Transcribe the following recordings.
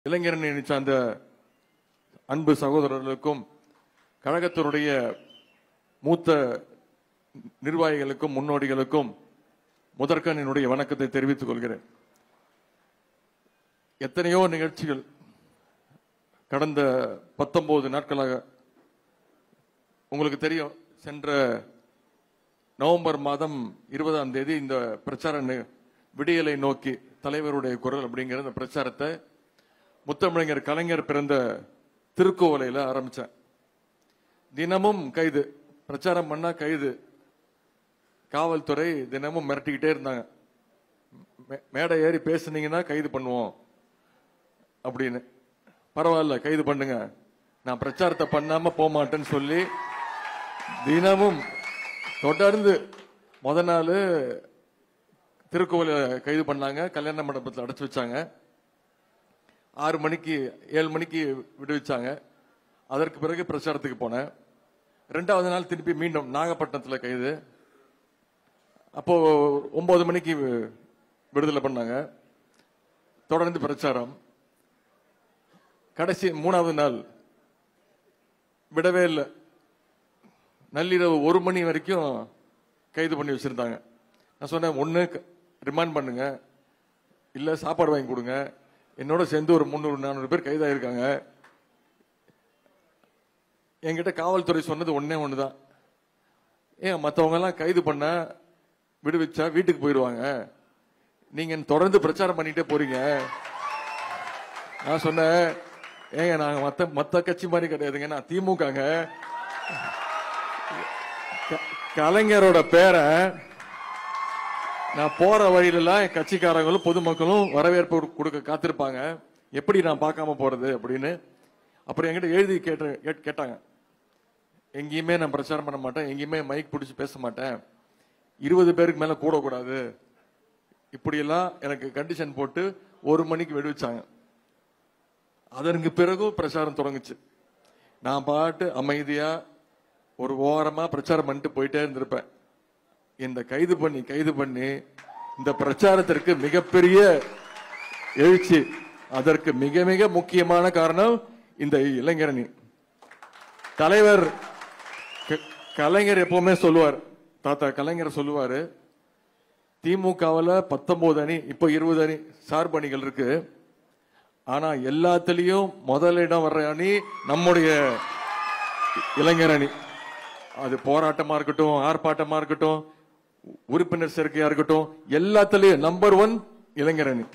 இளைஞரணி சார்ந்த அன்பு சகோதரர்களுக்கும் கழகத்தினுடைய மூத்த நிர்வாகிகளுக்கும் முன்னோடிகளுக்கும் முதற்கண் என்னுடைய வணக்கத்தை தெரிவித்துக் கொள்கிறேன் எத்தனையோ நிகழ்ச்சிகள் கடந்த பத்தொன்பது நாட்களாக உங்களுக்கு தெரியும் சென்ற நவம்பர் மாதம் இருபதாம் தேதி இந்த பிரச்சார நி- விடியலை நோக்கி தலைவருடைய குரல் அப்படிங்கிற இந்த பிரச்சாரத்தை முத்தமிழர் கலைஞர் பிறந்த திருக்கோவலையில ஆரம்பிச்சேன் தினமும் கைது பிரச்சாரம் பண்ணா கைது காவல்துறை தினமும் மிரட்டிக்கிட்டே இருந்தாங்க மே- மேடை ஏறி பேசுனீங்கன்னா கைது பண்ணுவோம் அப்படின்னு பரவாயில்ல கைது பண்ணுங்க நான் பிரச்சாரத்தை பண்ணாம போக மாட்டேன்னு சொல்லி தினமும் தொடர்ந்து முத நாள் திருக்கோவில கைது பண்ணாங்க கல்யாண மண்டபத்தில் அடைச்சு வச்சாங்க ஆறு மணிக்கு ஏழு மணிக்கு விடுவிச்சாங்க அதற்கு பிறகு பிரச்சாரத்துக்கு போனேன் ரெண்டாவது நாள் திருப்பி மீண்டும் நாகப்பட்டினத்தில் கைது அப்போ ஒன்பது மணிக்கு விடுதலை பண்ணாங்க தொடர்ந்து பிரச்சாரம் கடைசி மூணாவது நாள் விடவே இல்லை நள்ளிரவு ஒரு மணி வரைக்கும் கைது பண்ணி வச்சிருந்தாங்க நான் சொன்னேன் ஒன்று ரிமாண்ட் பண்ணுங்க இல்லை சாப்பாடு வாங்கி கொடுங்க என்னோட சேர்ந்து ஒரு முந்நூறு நானூறு பேர் கைதாயிருக்காங்க என்கிட்ட காவல்துறை சொன்னது ஒண்ணே ஒன்று தான் ஏன் மற்றவங்க எல்லாம் கைது பண்ண விடுவிச்சா வீட்டுக்கு போயிடுவாங்க நீங்க தொடர்ந்து பிரச்சாரம் பண்ணிட்டே போறீங்க நான் சொன்னேன் ஏங்க நாங்க மத்த மத்த கட்சி மாதிரி கிடையாதுங்க நான் திமுகங்க க- கலைஞரோட பேரை நான் போற வழியிலலாம் என் கட்சிக்காரங்களும் பொதுமக்களும் வரவேற்பு கொடுக்க காத்திருப்பாங்க எப்படி நான் பார்க்காம போறது அப்படின்னு அப்புறம் என்கிட்ட எழுதி கேட்ட கேட்- கேட்டாங்க எங்கேயுமே நான் பிரச்சாரம் பண்ண மாட்டேன் எங்கேயுமே மைக் பிடிச்சி பேச மாட்டேன் இருபது பேருக்கு மேல கூடக்கூடாது இப்படியெல்லாம் எனக்கு கண்டிஷன் போட்டு ஒரு மணிக்கு விடுவிச்சாங்க அதற்கு பிறகும் பிரச்சாரம் தொடங்குச்சு நான் பாட்டு அமைதியா ஒரு ஓரமா பிரச்சாரம் பண்ணிட்டு போயிட்டே இருந்திருப்பேன் இந்த கைது பண்ணி கைது பண்ணி இந்த பிரச்சாரத்திற்கு மிகப்பெரிய எழுச்சி அதற்கு மிக மிக முக்கியமான காரணம் இந்த இளைஞரணி தலைவர் க- கலைஞர் எப்பவுமே சொல்லுவார் தாத்தா கலைஞர் சொல்லுவாரு திமுகவில் பத்தொன்பது அணி இப்போ இருபது அணி சார்பு அணிகள் இருக்கு ஆனா எல்லாத்துலயும் முதலிடம் வர்ற அணி நம்முடைய இளைஞர் அணி அது போராட்டமா இருக்கட்டும் ஆர்ப்பாட்டமா இருக்கட்டும் உறுப்பினர் சேர்க்கையா இருக்கட்டும் எல்லாத்துலயும் நம்பர் ஒன் இளைஞர் அணி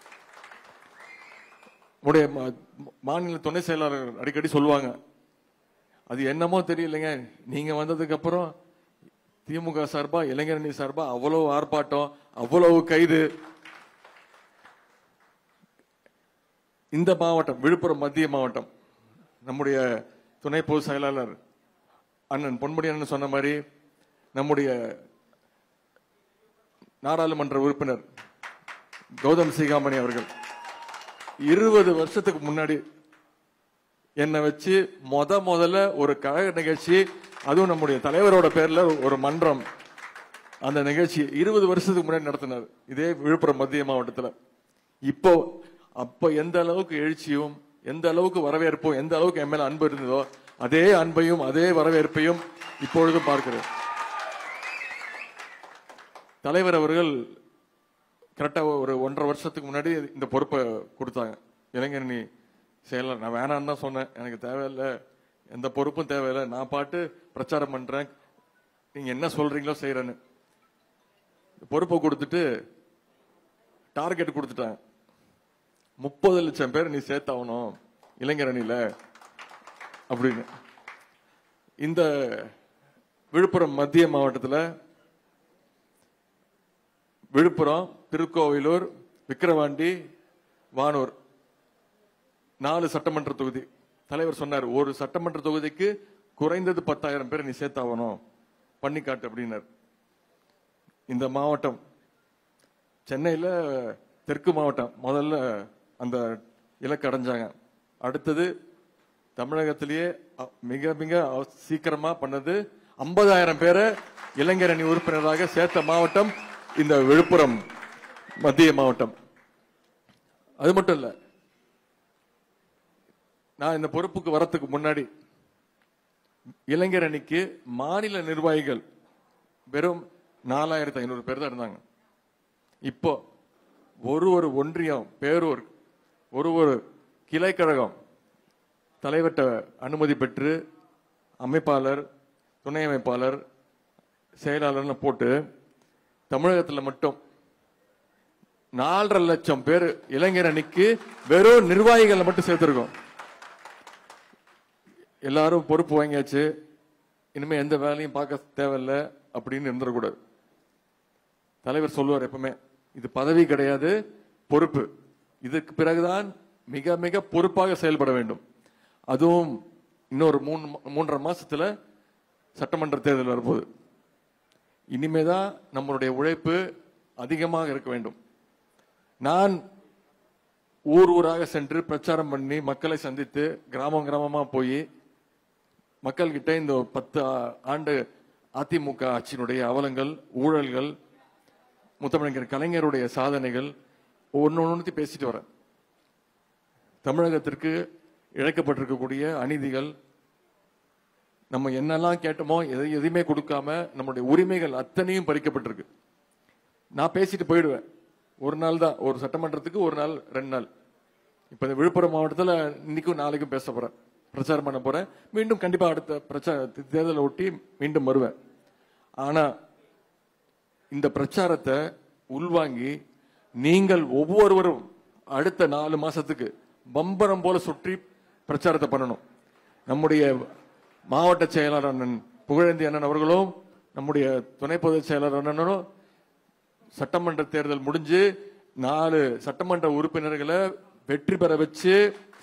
உடைய மா- மாநில துணை செயலாளர் அடிக்கடி சொல்லுவாங்க அது என்னமோ தெரியலைங்க நீங்க வந்ததுக்கு அப்புறம் திமுக சார்பா இளைஞரணி சார்பா அவ்வளவு ஆர்ப்பாட்டம் அவ்வளவு கைது இந்த மாவட்டம் விழுப்புரம் மத்திய மாவட்டம் நம்முடைய துணை பொதுச் செயலாளர் அண்ணன் பொன்முடி அண்ணன் சொன்ன மாதிரி நம்முடைய நாடாளுமன்ற உறுப்பினர் கௌதம் சிகாமணி அவர்கள் இருபது வருஷத்துக்கு முன்னாடி என்னை வச்சு முத முதல்ல ஒரு கழக நிகழ்ச்சி அதுவும் நம்முடைய தலைவரோட பேர்ல ஒரு மன்றம் அந்த நிகழ்ச்சி இருபது வருஷத்துக்கு முன்னாடி நடத்தினார் இதே விழுப்புரம் மத்திய மாவட்டத்துல இப்போ அப்ப எந்த அளவுக்கு எழுச்சியும் எந்த அளவுக்கு வரவேற்பும் எந்த அளவுக்கு என் மேல அன்பு இருந்ததோ அதே அன்பையும் அதே வரவேற்பையும் இப்பொழுதும் பார்க்கிறேன் தலைவர் அவர்கள் கரெக்டா ஒரு ஒன்றரை வருஷத்துக்கு முன்னாடி இந்த பொறுப்பை கொடுத்தாங்க இளைஞரணி செயலர் நான் வேணான்னு தான் சொன்னேன் எனக்கு தேவையில்லை எந்த பொறுப்பும் தேவையில்லை நான் பாட்டு பிரச்சாரம் பண்றேன் நீங்க என்ன சொல்றீங்களோ செய்யறேன்னு பொறுப்பை கொடுத்துட்டு டார்கெட் கொடுத்துட்டாங்க முப்பது லட்சம் பேர் நீ சேர்த்தாகணும் இளைஞரணியில அப்படின்னு இந்த விழுப்புரம் மத்திய மாவட்டத்தில் விழுப்புரம் திருக்கோவிலூர் விக்கிரவாண்டி வானூர் நாலு சட்டமன்ற தொகுதி தலைவர் சொன்னார் ஒரு சட்டமன்ற தொகுதிக்கு குறைந்தது பத்தாயிரம் பேர் நீ சேர்த்தாகணும் பண்ணி காட்டு அப்படின்னார் இந்த மாவட்டம் சென்னையில தெற்கு மாவட்டம் முதல்ல அந்த இலக்கு அடைஞ்சாங்க அடுத்தது தமிழகத்திலேயே அ- மிக மிக அவ- சீக்கிரமா பண்ணது ஐம்பதாயிரம் பேரை இளைஞர் அணி உறுப்பினராக சேர்த்த மாவட்டம் இந்த விழுப்புரம் மத்திய மாவட்டம் அது மட்டும் இல்ல நான் இந்த பொறுப்புக்கு வரத்துக்கு முன்னாடி இளைஞர் அணிக்கு மாநில நிர்வாகிகள் வெறும் நாலாயிரத்தி ஐநூறு பேர் தான் இருந்தாங்க இப்போ ஒரு ஒரு ஒன்றியம் பேரூர் ஒரு ஒரு கிளைக்கழகம் தலைவர்கிட்ட அனுமதி பெற்று அமைப்பாளர் துணை அமைப்பாளர் செயலாளர்னு போட்டு தமிழகத்தில் மட்டும் நாலரை லட்சம் பேர் இளைஞர் அணிக்கு வெறும் நிர்வாகிகளை மட்டும் சேர்த்திருக்கோம் எல்லாரும் பொறுப்பு வாங்கியாச்சு இனிமே எந்த வேலையும் பார்க்க தேவையில்ல அப்படின்னு இருந்துடக்கூடாது தலைவர் சொல்லுவார் எப்பவுமே இது பதவி கிடையாது பொறுப்பு இதுக்கு பிறகுதான் மிக மிக பொறுப்பாக செயல்பட வேண்டும் அதுவும் இன்னொரு மூணு மூன்றரை மாசத்துல சட்டமன்ற தேர்தல் வரப்போகுது இனிமேதான் நம்மளுடைய உழைப்பு அதிகமாக இருக்க வேண்டும் நான் ஊர் ஊராக சென்று பிரச்சாரம் பண்ணி மக்களை சந்தித்து கிராமம் கிராமமா போய் மக்கள்கிட்ட இந்த பத்து ஆ- ஆண்டு அதிமுக ஆட்சியினுடைய அவலங்கள் ஊழல்கள் முத்தமிழர் கலைஞருடைய சாதனைகள் ஒன்னு ஒன்று பேசிட்டு வரேன் தமிழகத்திற்கு இழைக்கப்பட்டிருக்கக்கூடிய அநீதிகள் நம்ம என்னெல்லாம் கேட்டோமோ எதை எதையுமே கொடுக்காம நம்மளுடைய உரிமைகள் அத்தனையும் பறிக்கப்பட்டிருக்கு நான் பேசிட்டு போயிடுவேன் ஒரு நாள் தான் ஒரு சட்டமன்றத்துக்கு ஒரு நாள் ரெண்டு நாள் இப்ப இந்த விழுப்புரம் மாவட்டத்தில் இன்னைக்கும் நாளைக்கும் பேச போறேன் பிரச்சாரம் பண்ண போறேன் மீண்டும் கண்டிப்பா அடுத்த பிரச்சார தேர்தலை ஒட்டி மீண்டும் வருவேன் ஆனா இந்த பிரச்சாரத்தை உள்வாங்கி நீங்கள் ஒவ்வொருவரும் அடுத்த நாலு மாசத்துக்கு பம்பரம் போல சுற்றி பிரச்சாரத்தை பண்ணணும் நம்முடைய மாவட்ட செயலாளர் அண்ணன் புகழேந்தி அண்ணன் அவர்களும் நம்முடைய துணை பொதுச் செயலாளர் அண்ணனும் சட்டமன்ற தேர்தல் முடிஞ்சு நாலு சட்டமன்ற உறுப்பினர்களை வெற்றி பெற வச்சு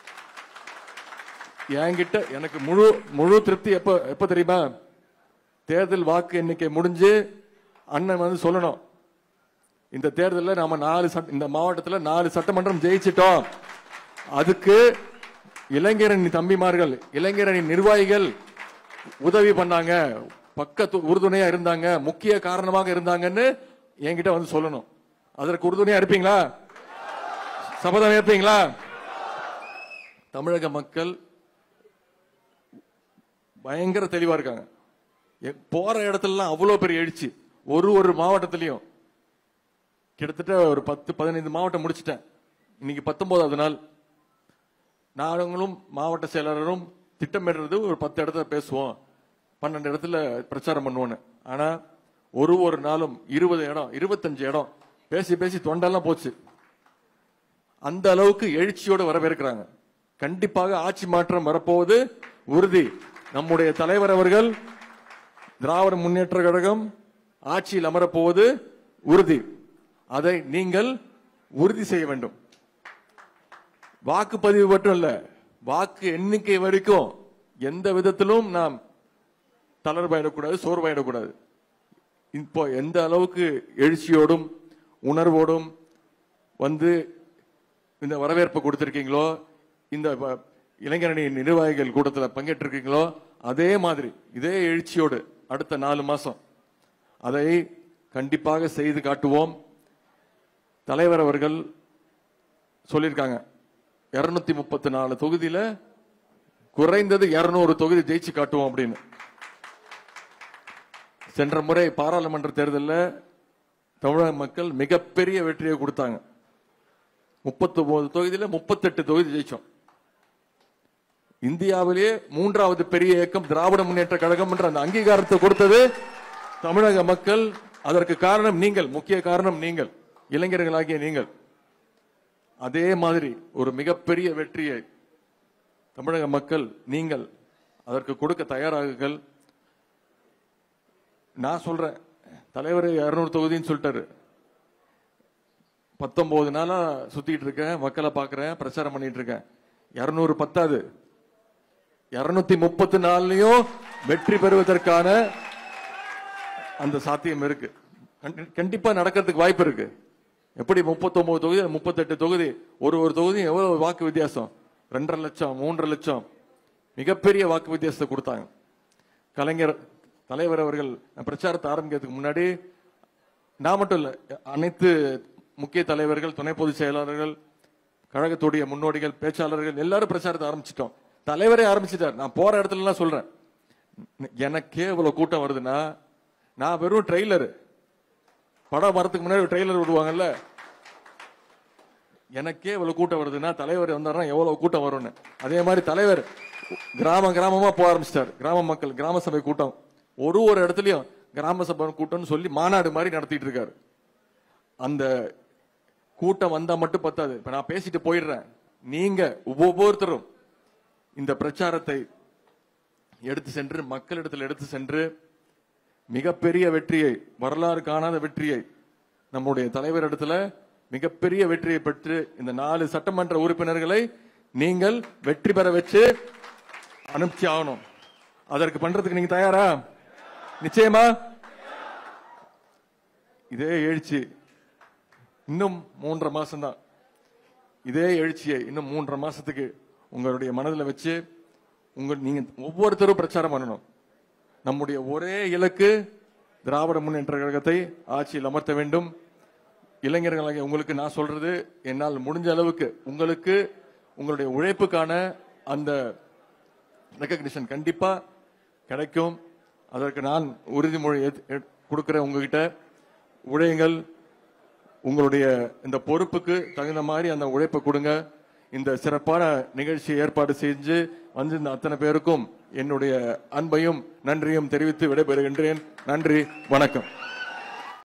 என்கிட்ட எனக்கு முழு முழு திருப்தி எப்ப எப்ப தெரியுமா தேர்தல் வாக்கு எண்ணிக்கை முடிஞ்சு அண்ணன் வந்து சொல்லணும் இந்த தேர்தலில் நாம நாலு சட்ட- இந்த மாவட்டத்தில் நாலு சட்டமன்றம் ஜெயிச்சிட்டோம் அதுக்கு இளைஞரணி தம்பிமார்கள் இளைஞரணி நிர்வாகிகள் உதவி பண்ணாங்க பக்கத்து உறுதுணையா இருந்தாங்க முக்கிய காரணமாக இருந்தாங்கன்னு என்கிட்ட வந்து சொல்லணும் அதற்கு உறுதுணையா இருப்பீங்களா சபதம் ஏற்பீங்களா தமிழக மக்கள் பயங்கர தெளிவா இருக்காங்க எ- போற இடத்துலலாம் அவ்வளவு பெரிய எழுச்சி ஒரு ஒரு மாவட்டத்திலையும் கிட்டத்தட்ட ஒரு பத்து பதினைந்து மாவட்டம் முடிச்சிட்டேன் இன்னைக்கு பத்தொன்பதாவது நாள் நாங்களும் மாவட்ட செயலாளரும் திட்டமிடுறது ஒரு பத்து இடத்துல பேசுவோம் பன்னெண்டு இடத்துல பிரச்சாரம் பண்ணுவோன்னு ஆனா ஒரு ஒரு நாளும் இருபது இடம் இருபத்தஞ்சு இடம் பேசி பேசி தொண்டெல்லாம் போச்சு அந்த அளவுக்கு எழுச்சியோடு வரவேற்கிறாங்க கண்டிப்பாக ஆட்சி மாற்றம் வரப்போவது உறுதி நம்முடைய தலைவர் அவர்கள் திராவிட முன்னேற்ற கழகம் ஆட்சியில் அமரப்போவது உறுதி அதை நீங்கள் உறுதி செய்ய வேண்டும் வாக்குப்பதிவு மட்டும் இல்ல வாக்கு எண்ணிக்கை வரைக்கும் எந்த விதத்திலும் நாம் தளர்வாயிடக்கூடாது சோர்வாயிடக்கூடாது இப்போ எந்த அளவுக்கு எழுச்சியோடும் உணர்வோடும் வந்து இந்த வரவேற்பு கொடுத்திருக்கீங்களோ இந்த வ- இளைஞரணி நிர்வாகிகள் கூட்டத்தில் பங்கேற்றிருக்கீங்களோ அதே மாதிரி இதே எழுச்சியோடு அடுத்த நாலு மாசம் அதை கண்டிப்பாக செய்து காட்டுவோம் தலைவர் அவர்கள் சொல்லியிருக்காங்க இருநூத்தி முப்பத்தி நாலு தொகுதியில குறைந்தது இருநூறு தொகுதி ஜெயிச்சு காட்டுவோம் அப்படின்னு சென்ற முறை பாராளுமன்ற தேர்தலில் தமிழக மக்கள் மிகப்பெரிய வெற்றியை கொடுத்தாங்க முப்பத்தி ஒன்பது தொகுதியில முப்பத்தெட்டு தொகுதி ஜெயிச்சோம் இந்தியாவிலேயே மூன்றாவது பெரிய இயக்கம் திராவிட முன்னேற்ற கழகம் என்ற அந்த அங்கீகாரத்தை கொடுத்தது தமிழக மக்கள் அதற்கு காரணம் நீங்கள் முக்கிய காரணம் நீங்கள் இளைஞர்களாகிய நீங்கள் அதே மாதிரி ஒரு மிகப்பெரிய வெற்றியை தமிழக மக்கள் நீங்கள் அதற்கு கொடுக்க தயாராகுங்கள் நான் சொல்றேன் தலைவர் இருநூறு தொகுதின்னு சொல்லிட்டாரு பத்தொன்பது நாளா சுத்திட்டு இருக்கேன் மக்களை பார்க்கறேன் பிரச்சாரம் பண்ணிட்டு இருக்கேன் இருநூறு பத்தாது இருநூத்தி முப்பத்தி நாலுலயும் வெற்றி பெறுவதற்கான அந்த சாத்தியம் இருக்கு கண்டி- கண்டிப்பா நடக்கிறதுக்கு வாய்ப்பு இருக்கு எப்படி 39 தொகுதி 38 தொகுதி ஒரு ஒரு தொகுதியும் எவ்வளவு வாக்கு வித்தியாசம் ரெண்டரை லட்சம் மூன்றரை லட்சம் மிகப்பெரிய வாக்கு வித்தியாசத்தை கொடுத்தாங்க கலைஞர் தலைவர் அவர்கள் பிரச்சாரத்தை ஆரம்பிக்கிறதுக்கு முன்னாடி நான் மட்டும் இல்ல அனைத்து முக்கிய தலைவர்கள் துணை பொதுச் செயலாளர்கள் கழகத்துடைய முன்னோடிகள் பேச்சாளர்கள் எல்லாரும் பிரச்சாரத்தை ஆரம்பிச்சிட்டோம் தலைவரே ஆரம்பிச்சிட்டார் நான் போற இடத்துல எல்லாம் சொல்றேன் எனக்கே இவ்வளவு கூட்டம் வருதுன்னா நான் வெறும் ட்ரெய்லர் படம் வரதுக்கு முன்னாடி ட்ரெய்லர் விடுவாங்கல்ல எனக்கே இவ்வளவு கூட்டம் வருதுன்னா தலைவர் வந்தாருன்னா எவ்வளவு கூட்டம் வரும்னு அதே மாதிரி தலைவர் கிராம கிராமமா போக ஆரம்பிச்சிட்டார் கிராம மக்கள் கிராம சபை கூட்டம் ஒரு ஒரு இடத்துலயும் கிராம சபை கூட்டம்னு சொல்லி மாநாடு மாதிரி நடத்திட்டு இருக்காரு அந்த கூட்டம் வந்தா மட்டும் பத்தாது இப்ப நான் பேசிட்டு போயிடுறேன் நீங்க ஒவ்வொருத்தரும் இந்த பிரச்சாரத்தை எடுத்து சென்று மக்களிடத்தில் எடுத்து சென்று மிகப்பெரிய வெற்றியை வரலாறு காணாத வெற்றியை நம்முடைய தலைவரிடத்துல மிகப்பெரிய வெற்றியை பெற்று இந்த நாலு சட்டமன்ற உறுப்பினர்களை நீங்கள் வெற்றி பெற வச்சு அனுப்பிச்சு ஆகணும் அதற்கு பண்றதுக்கு நீங்க தயாரா நிச்சயமா இதே எழுச்சி இன்னும் மூன்றரை மாசம் தான் இதே எழுச்சியை இன்னும் மூன்றரை மாசத்துக்கு உங்களுடைய மனதில் வச்சு உங்க நீங்க ஒவ்வொருத்தரும் பிரச்சாரம் பண்ணணும் நம்முடைய ஒரே இலக்கு திராவிட முன்னேற்ற கழகத்தை ஆட்சியில் அமர்த்த வேண்டும் இளைஞர்களாகிய உங்களுக்கு நான் சொல்றது என்னால் முடிஞ்ச அளவுக்கு உங்களுக்கு உங்களுடைய உழைப்புக்கான அந்த ரெக்கக்னிஷன் கண்டிப்பா கிடைக்கும் அதற்கு நான் உறுதிமொழி ஏத்து- ஏ- கொடுக்கிறேன் உங்ககிட்ட உழையுங்கள் உங்களுடைய இந்த பொறுப்புக்கு தகுந்த மாதிரி அந்த உழைப்பை கொடுங்க இந்த சிறப்பான நிகழ்ச்சியை ஏற்பாடு செஞ்சு வந்திருந்த அத்தனை பேருக்கும் என்னுடைய அன்பையும் நன்றியும் தெரிவித்து விடைபெறுகின்றேன் நன்றி வணக்கம்